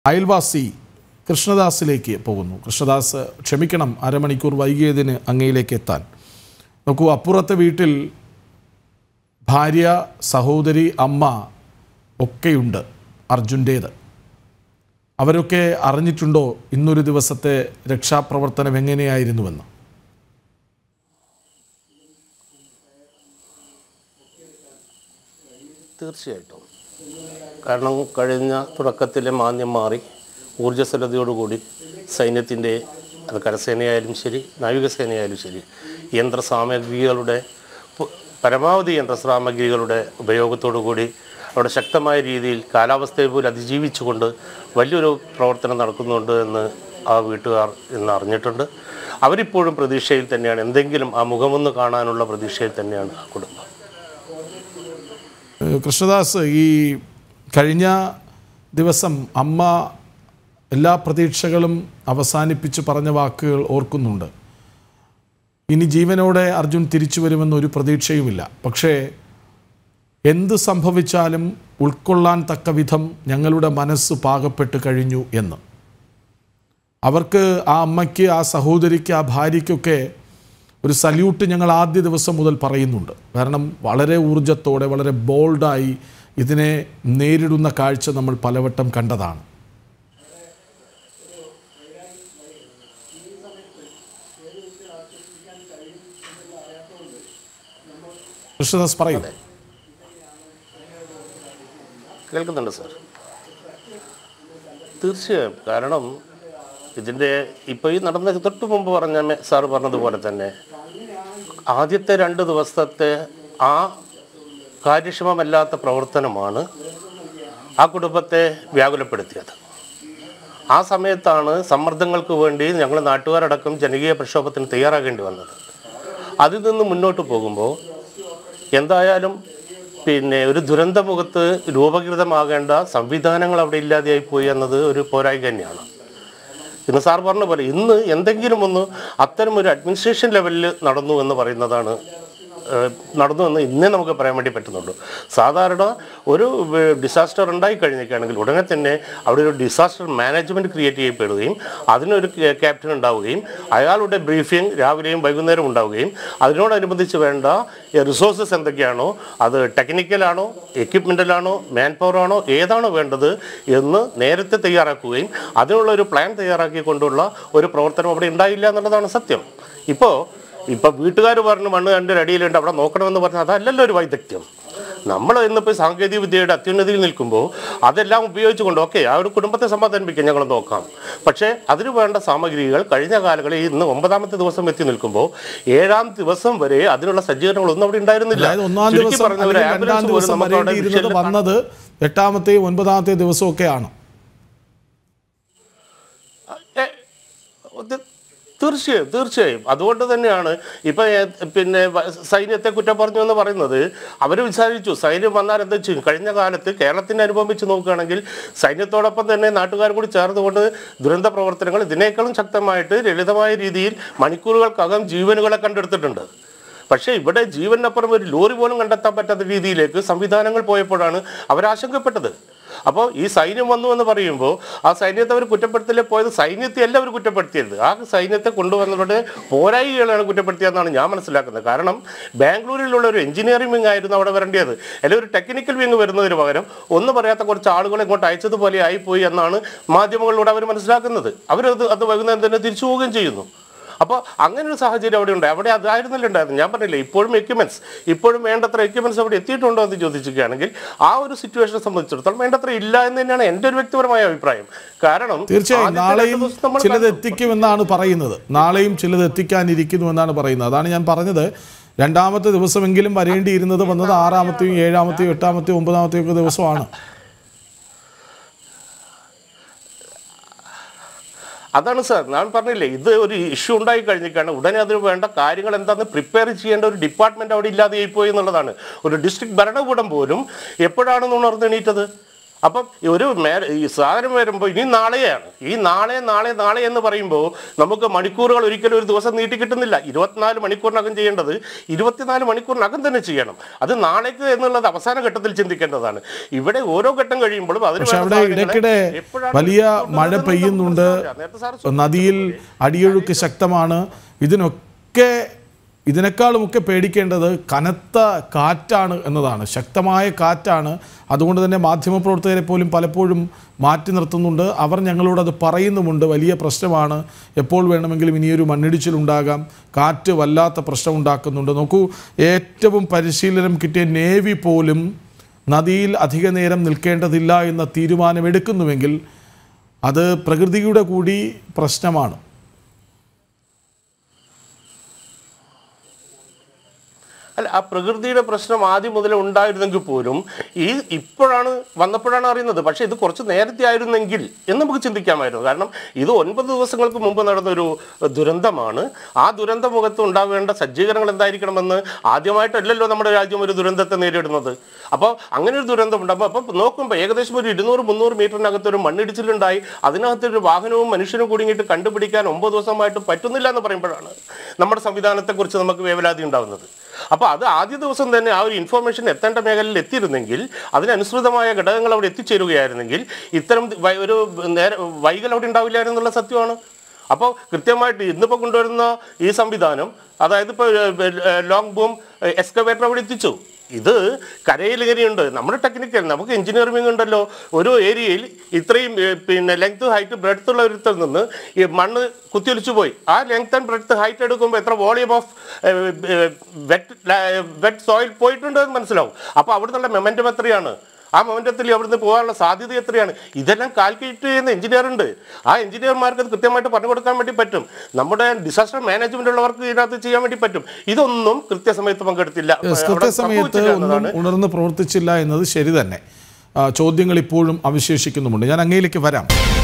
അയൽവാസി കൃഷ്ണദാസിലേക്ക് പോകുന്നു കൃഷ്ണദാസ് ക്ഷമിക്കണം അരമണിക്കൂർ വൈകിയതിന് അങ്ങയിലേക്ക് എത്താൻ നോക്കൂ അപ്പുറത്തെ വീട്ടിൽ ഭാര്യ സഹോദരി അമ്മ ഒക്കെയുണ്ട് അർജുൻ്റേത് അവരൊക്കെ അറിഞ്ഞിട്ടുണ്ടോ ഇന്നൊരു ദിവസത്തെ രക്ഷാപ്രവർത്തനം എങ്ങനെയായിരുന്നുവെന്ന് തീർച്ചയായിട്ടും കാരണം കഴിഞ്ഞ തുടക്കത്തിലെ മാന്യം മാറി ഊർജ്ജസ്വലതയോടുകൂടി സൈന്യത്തിൻ്റെ അത് കരസേനയായാലും ശരി നാവികസേനയായാലും ശരി യന്ത്രസാമഗ്രികളുടെ പു- പരമാവധി യന്ത്രസാമഗ്രികളുടെ ഉപയോഗത്തോടുകൂടി അവിടെ ശക്തമായ രീതിയിൽ കാലാവസ്ഥയെ പോലും അതിജീവിച്ചുകൊണ്ട് വലിയൊരു പ്രവർത്തനം നടക്കുന്നുണ്ട് എന്ന് ആ വീട്ടുകാർ ഇന്ന് അറിഞ്ഞിട്ടുണ്ട് അവരിപ്പോഴും പ്രതീക്ഷയിൽ തന്നെയാണ് എന്തെങ്കിലും ആ മുഖമൊന്ന് കാണാനുള്ള പ്രതീക്ഷയിൽ തന്നെയാണ് ആ കുടുംബം ഏഹ് കൃഷ്ണദാസ് ഈ കഴിഞ്ഞ ദിവസം അമ്മ എല്ലാ പ്രതീക്ഷകളും അവസാനിപ്പിച്ച് പറഞ്ഞ വാക്കുകൾ ഓർക്കുന്നുണ്ട് ഇനി ജീവനോടെ അർജുൻ തിരിച്ചു വരുമെന്ന് ഒരു പ്രതീക്ഷയുമില്ല പക്ഷേ എന്ത് സംഭവിച്ചാലും ഉൾക്കൊള്ളാൻ തക്ക വിധം ഞങ്ങളുടെ മനസ്സ് പാകപ്പെട്ട് കഴിഞ്ഞു എന്ന് അവർക്ക് ആ അമ്മയ്ക്ക് ആ സഹോദരിക്ക് ആ ഭാര്യയ്ക്കൊക്കെ ഒരു സല്യൂട്ട് ഞങ്ങൾ ആദ്യ ദിവസം മുതൽ പറയുന്നുണ്ട് കാരണം വളരെ ഊർജത്തോടെ വളരെ ബോൾഡായി ഇതിനെ നേരിടുന്ന കാഴ്ച നമ്മൾ പലവട്ടം കണ്ടതാണ് കൃഷ്ണദാസ് പറയൂ കേൾക്കുന്നുണ്ട് സാർ തീർച്ചയായും കാരണം ഇതിൻ്റെ ഇപ്പോൾ ഈ നടന്ന തൊട്ട് മുമ്പ് പറഞ്ഞ മെ- സാർ പറഞ്ഞതുപോലെ തന്നെ ആദ്യത്തെ രണ്ട് ദിവസത്തെ ആ കാര്യക്ഷമമല്ലാത്ത പ്രവർത്തനമാണ് ആ കുടുംബത്തെ വ്യാകുലപ്പെടുത്തിയത് ആ സമയത്താണ് സമ്മർദ്ദങ്ങൾക്ക് വേണ്ടി ഞങ്ങൾ നാട്ടുകാരടക്കം ജനകീയ പ്രക്ഷോഭത്തിന് തയ്യാറാകേണ്ടി വന്നത് അതിൽ നിന്ന് മുന്നോട്ട് പോകുമ്പോൾ എന്തായാലും പിന്നെ ഒരു ദുരന്തമുഖത്ത് രൂപകൃതമാകേണ്ട സംവിധാനങ്ങൾ അവിടെ ഇല്ലാതെയായി പോയി എന്നത് ഒരു പോരായ്മ തന്നെയാണ് ഇന്ന് സാർ പറഞ്ഞ പോലെ ഇന്ന് എന്തെങ്കിലും ഒന്ന് അത്തരം ഒരു അഡ്മിനിസ്ട്രേഷൻ ലെവലിൽ നടന്നു എന്ന് പറയുന്നതാണ് ഏഹ്, നടന്നു എന്ന് ഇന്നേ നമുക്ക് പറയാൻ വേണ്ടി പറ്റുന്നുള്ളൂ സാധാരണ ഒരു ഡിസാസ്റ്റർ ഉണ്ടായി കഴിഞ്ഞിരിക്കുകയാണെങ്കിൽ ഉടനെ തന്നെ അവിടെ ഒരു ഡിസാസ്റ്റർ മാനേജ്മെൻറ്റ് ക്രിയേറ്റ് ചെയ്യപ്പെടുകയും അതിനൊരു ക്യാപ്റ്റൻ ഉണ്ടാവുകയും അയാളുടെ ബ്രീഫിംഗ് രാവിലെയും വൈകുന്നേരം ഉണ്ടാവുകയും അതിനോടനുബന്ധിച്ച് വേണ്ട റിസോഴ്സസ് എന്തൊക്കെയാണോ അത് ടെക്നിക്കലാണോ എക്യുപ്മെൻ്റലാണോ മാൻ പവർ ആണോ ഏതാണോ വേണ്ടത് എന്ന് നേരത്തെ തയ്യാറാക്കുകയും അതിനുള്ള ഒരു പ്ലാൻ തയ്യാറാക്കിക്കൊണ്ടുള്ള ഒരു പ്രവർത്തനം അവിടെ ഉണ്ടായില്ല എന്നുള്ളതാണ് സത്യം ഇപ്പോൾ ഇപ്പോൾ വീട്ടുകാർ പറഞ്ഞു മണ്ണ് കണ്ട് അടിയിലുണ്ട് അവിടെ നോക്കണമെന്ന് പറഞ്ഞാൽ അതല്ലല്ലോ ഒരു വൈദഗ്ധ്യം നമ്മൾ ഇന്നിപ്പോൾ സാങ്കേതിക വിദ്യയുടെ അത്യുന്നതിയിൽ നിൽക്കുമ്പോൾ അതെല്ലാം ഉപയോഗിച്ചുകൊണ്ട് ഓക്കെ ആ ഒരു കുടുംബത്തെ സമാധാനിപ്പിക്കാൻ ഞങ്ങൾ നോക്കാം പക്ഷേ അതിന് വേണ്ട സാമഗ്രികൾ കഴിഞ്ഞ കാലങ്ങളിൽ ഇന്ന് ഒമ്പതാമത്തെ ദിവസം എത്തി നിൽക്കുമ്പോൾ ഏഴാം ദിവസം വരെ അതിനുള്ള സജ്ജീകരണങ്ങളൊന്നും അവിടെ ഉണ്ടായിരുന്നില്ല അതായത് ഒന്നാം ചുരുക്കി ദിവസം പറഞ്ഞാൽ ഒരു അല്ലെങ്കിൽ രണ്ടാം ആംബുലൻസ് പോലും ദിവസം നമുക്ക് അവിടെ വരേണ്ടിയിരുന്നത് വിഷ്വലിൽ വന്നത് എട്ടാമത്തെയും ഒൻപതാമത്തെയും ദിവസമൊക്കെയാണ് ഏ, ഇത് തീർച്ചയായും തീർച്ചയായും അതുകൊണ്ട് തന്നെയാണ് ഇപ്പം ഏ- പിന്നെ വ- സൈന്യത്തെ കുറ്റം പറഞ്ഞു എന്ന് പറയുന്നത് അവർ വിചാരിച്ചു സൈന്യം വന്നാൽ എന്താ ചെയ്യും കഴിഞ്ഞ കാലത്ത് കേരളത്തിൻ്റെ അനുഭവം വെച്ച് നോക്കുകയാണെങ്കിൽ സൈന്യത്തോടൊപ്പം തന്നെ നാട്ടുകാർ കൂടി ചേർന്നുകൊണ്ട് ദുരന്ത പ്രവർത്തനങ്ങൾ ഇതിനേക്കാളും ശക്തമായിട്ട് ലളിതമായ രീതിയിൽ മണിക്കൂറുകൾക്കകം ജീവനുകളെ കണ്ടെടുത്തിട്ടുണ്ട് പക്ഷേ ഇവിടെ ജീവനപ്പുറം ഒരു ലോറി പോലും കണ്ടെത്താൻ പറ്റാത്ത രീതിയിലേക്ക് സംവിധാനങ്ങൾ പോയപ്പോഴാണ് അവർ ആശങ്കപ്പെട്ടത് അപ്പോൾ ഈ സൈന്യം വന്നു എന്ന് പറയുമ്പോൾ ആ സൈന്യത്തെ അവർ കുറ്റപ്പെടുത്തലേ പോയത് സൈന്യത്തെ അല്ല അവർ കുറ്റപ്പെടുത്തിയത് ആ സൈന്യത്തെ കൊണ്ടുവന്നവരുടെ പോരായികളാണ് കുറ്റപ്പെടുത്തിയതെന്നാണ് ഞാൻ മനസ്സിലാക്കുന്നത് കാരണം ബാംഗ്ലൂരിലുള്ള ഒരു എഞ്ചിനീയറിംഗ് വിങ് ആയിരുന്നു അവിടെ വരേണ്ടത് അല്ലെങ്കിൽ ഒരു ടെക്നിക്കൽ വിങ് വരുന്നതിന് പകരം ഒന്നും പറയാത്ത കുറച്ച് ആളുകളെ ഇങ്ങോട്ട് അയച്ചതുപോലെ ആയിപ്പോയി എന്നാണ് മാധ്യമങ്ങളിലൂടെ അവർ മനസ്സിലാക്കുന്നത് അവരത് അത് വൈകുന്നേരം തന്നെ തിരിച്ചു പോവുകയും ചെയ്യുന്നു അപ്പോൾ അങ്ങനെ ഒരു സാഹചര്യം അവിടെ ഉണ്ട് അവിടെ അതായിരുന്നല്ലോ ഉണ്ടായിരുന്നു ഞാൻ പറഞ്ഞില്ലേ ഇപ്പോഴും എക്യുപ്മെന്റ്സ് ഇപ്പോഴും വേണ്ടത്ര എക്യുപ്മെന്റ്സ് അവിടെ എത്തിയിട്ടുണ്ടോ എന്ന് ചോദിച്ചിരിക്കുകയാണെങ്കിൽ ആ ഒരു സിറ്റുവേഷനെ സംബന്ധിച്ചിടത്തോളം വേണ്ടത്ര ഇല്ല എന്ന് തന്നെയാണ് എൻ്റെ ഒരു വ്യക്തിപരമായ അഭിപ്രായം കാരണം തീർച്ചയായും ആദ്യത്തെ നാളെയും രണ്ട് ദിവസം നമ്മൾ ചിലത് കണ്ടു. എത്തിക്കുമെന്നാണ് പറയുന്നത് നാളെയും ചിലത് എത്തിക്കാനിരിക്കുന്നു എന്നാണ് പറയുന്നത് അതാണ് ഞാൻ പറഞ്ഞത് രണ്ടാമത്തെ ദിവസമെങ്കിലും വരേണ്ടിയിരുന്നത് വന്നത് ആറാമത്തെയും ഏഴാമത്തെയും എട്ടാമത്തെയും ഒമ്പതാമത്തെയും ഒക്കെ ദിവസമാണ് അതാണ് സാർ ഞാൻ പറഞ്ഞില്ലേ ഇത് ഒരു ഇഷ്യൂ ഉണ്ടായി കഴിഞ്ഞിട്ടാണ് ഉടനെ അതിന് വേണ്ട കാര്യങ്ങൾ എന്താണെന്ന് പ്രിപ്പയർ ചെയ്യേണ്ട ഒരു ഡിപ്പാർട്ട്മെന്റ് അവിടെ ഇല്ലാതെ പോയി എന്നുള്ളതാണ് ഒരു ഡിസ്ട്രിക്ട് ഭരണകൂടം പോലും എപ്പോഴാണെന്ന് ഉണർന്നെണീറ്റത് അപ്പം ഈ ഒരു മേ ഈ സാധനം വരുമ്പോൾ ഇനി നാളെയാണ് ഈ നാളെ നാളെ നാളെ എന്ന് പറയുമ്പോൾ നമുക്ക് മണിക്കൂറുകൾ ഒരിക്കലും ഒരു ദിവസം നീട്ടി കിട്ടുന്നില്ല ഇരുപത്തിനാല് മണിക്കൂറിനകം ചെയ്യേണ്ടത് ഇരുപത്തിനാല് മണിക്കൂറിനകം തന്നെ ചെയ്യണം അത് നാളേക്ക് എന്നുള്ളത് അവസാന ഘട്ടത്തിൽ ചിന്തിക്കേണ്ടതാണ് ഇവിടെ ഓരോ ഘട്ടം കഴിയുമ്പോഴും അതിന് പക്ഷെ വേണ്ട അവിടെ സാധനങ്ങളെ ഇടയ്ക്കിടെ എപ്പോഴാണ് വലിയ കൊണ്ടുവരുന്നത് മഴ എന്ന് പെയ്യുന്നുണ്ട് മനസ്സിലാവില്ല. നേരത്തെ സാർ നദിയിൽ അടിയൊഴുക്ക് ശക്തമാണ് ഇതിനൊക്കെ ഇതിനേക്കാളുമൊക്കെ പേടിക്കേണ്ടത് കനത്ത കാറ്റാണ് എന്നതാണ് ശക്തമായ കാറ്റാണ് അതുകൊണ്ട് തന്നെ മാധ്യമപ്രവർത്തകരെ പോലും പലപ്പോഴും മാറ്റി നിർത്തുന്നുണ്ട് അവർ ഞങ്ങളോട് അത് പറയുന്നുമുണ്ട് വലിയ പ്രശ്നമാണ് എപ്പോൾ വേണമെങ്കിലും ഇനിയൊരു മണ്ണിടിച്ചിലുണ്ടാകാം കാറ്റ് വല്ലാത്ത പ്രശ്നം ഉണ്ടാക്കുന്നുണ്ട് നോക്കൂ ഏറ്റവും പരിശീലനം കിട്ടിയ നേവി പോലും നദിയിൽ അധിക നേരം നിൽക്കേണ്ടതില്ല എന്ന തീരുമാനമെടുക്കുന്നുവെങ്കിൽ അത് പ്രകൃതിയുടെ കൂടി പ്രശ്നമാണ് അല്ല ആ പ്രകൃതിയുടെ പ്രശ്നം ആദ്യം മുതലേ ഉണ്ടായിരുന്നെങ്കിൽ പോലും ഈ ഇപ്പോഴാണ് വന്നപ്പോഴാണ് അറിയുന്നത് പക്ഷേ ഇത് കുറച്ച് നേരത്തെ ആയിരുന്നെങ്കിൽ എന്ന് നമുക്ക് ചിന്തിക്കാമായിരുന്നു കാരണം ഇത് ഒൻപത് ദിവസങ്ങൾക്ക് മുമ്പ് നടന്നൊരു ദുരന്തമാണ് ആ ദുരന്ത മുഖത്ത് ഉണ്ടാവേണ്ട സജ്ജീകരണങ്ങൾ എന്തായിരിക്കണമെന്ന് ആദ്യമായിട്ടല്ലല്ലോ നമ്മുടെ രാജ്യം ഒരു ദുരന്തത്തെ നേരിടുന്നത് അപ്പോൾ അങ്ങനെ ഒരു ദുരന്തം ഉണ്ടാകുമ്പോൾ അപ്പോൾ നോക്കുമ്പോൾ ഏകദേശം ഒരു ഇരുന്നൂറ് മുന്നൂറ് മീറ്ററിനകത്ത് ഒരു മണ്ണിടിച്ചിലുണ്ടായി അതിനകത്ത് ഒരു വാഹനവും മനുഷ്യനും കുടുങ്ങിയിട്ട് കണ്ടുപിടിക്കാൻ ഒമ്പത് ദിവസമായിട്ട് പറ്റുന്നില്ല എന്ന് പറയുമ്പോഴാണ് നമ്മുടെ സംവിധാനത്തെക്കുറിച്ച് നമുക്ക് വേവലാതി ഉണ്ടാകുന്നത് അപ്പോൾ അത് ആദ്യ ദിവസം തന്നെ ആ ഒരു ഇൻഫർമേഷൻ എത്തേണ്ട മേഖലയിൽ എത്തിയിരുന്നെങ്കിൽ അതിനനുസൃതമായ ഘടകങ്ങൾ അവിടെ എത്തിച്ചേരുകയായിരുന്നെങ്കിൽ ഇത്തരം വൈ- ഒരു നേരെ വൈകൽ അവിടെ ഉണ്ടാവില്ലായിരുന്നു എന്നുള്ള സത്യമാണ് അപ്പോൾ കൃത്യമായിട്ട് ഇന്നിപ്പോൾ കൊണ്ടുവരുന്ന ഈ സംവിധാനം അതായത് ഇപ്പോൾ ലോങ് ബൂം എക്സ്കവേറ്റർ അവിടെ എത്തിച്ചു ഇത് കരയിൽ ഇങ്ങനെയുണ്ട് നമ്മുടെ ടെക്നിക്കൽ നമുക്ക് എഞ്ചിനീയറിംഗ് ഉണ്ടല്ലോ ഒരു ഏരിയയിൽ ഇത്രയും ഏ, പിന്നെ ലെങ്ത് ഹൈറ്റ് ബ്രെഡ്ത്ത് ഉള്ള ഒരുത്തിൽ നിന്ന് ഈ മണ്ണ് കുത്തിയൊലിച്ചു പോയി ആ ലെങ്ത് ആൻഡ് ബ്രെഡ്ത്ത് ഹൈറ്റ് എടുക്കുമ്പോൾ എത്ര volume of wet wet soil പോയിട്ടുണ്ട് എന്ന് മനസ്സിലാവും അപ്പോൾ അവിടെ നിന്നുള്ള മെമൻറ്റം എത്രയാണ് ആ മൊമെന്റത്തിൽ അവിടുന്ന് പോകാനുള്ള സാധ്യത എത്രയാണ് ഇതെല്ലാം കാൽക്കുലേറ്റ് ചെയ്യുന്ന എഞ്ചിനീയർ ഉണ്ട് ആ എഞ്ചിനീയർമാർക്ക് അത് കൃത്യമായിട്ട് പറഞ്ഞു കൊടുക്കാൻ വേണ്ടി പറ്റും നമ്മുടെ ഡിസാസ്റ്റർ മാനേജ്മെന്റ് ഉള്ളവർക്ക് ഇതിനകത്ത് ചെയ്യാൻ വേണ്ടി പറ്റും ഇതൊന്നും കൃത്യസമയത്ത് പങ്കെടുത്തില്ല യെസ്, അവിടെ കൃത്യസമയത്ത് സംഭവിച്ചില്ല ഒന്നും എന്നതാണ് ഉണർന്ന് പ്രവർത്തിച്ചില്ല എന്നത് ശരി തന്നെ ആ, ചോദ്യങ്ങൾ ഇപ്പോഴും അവശേഷിക്കുന്നുമുണ്ട് ഞാൻ അങ്ങയിലേക്ക് വരാം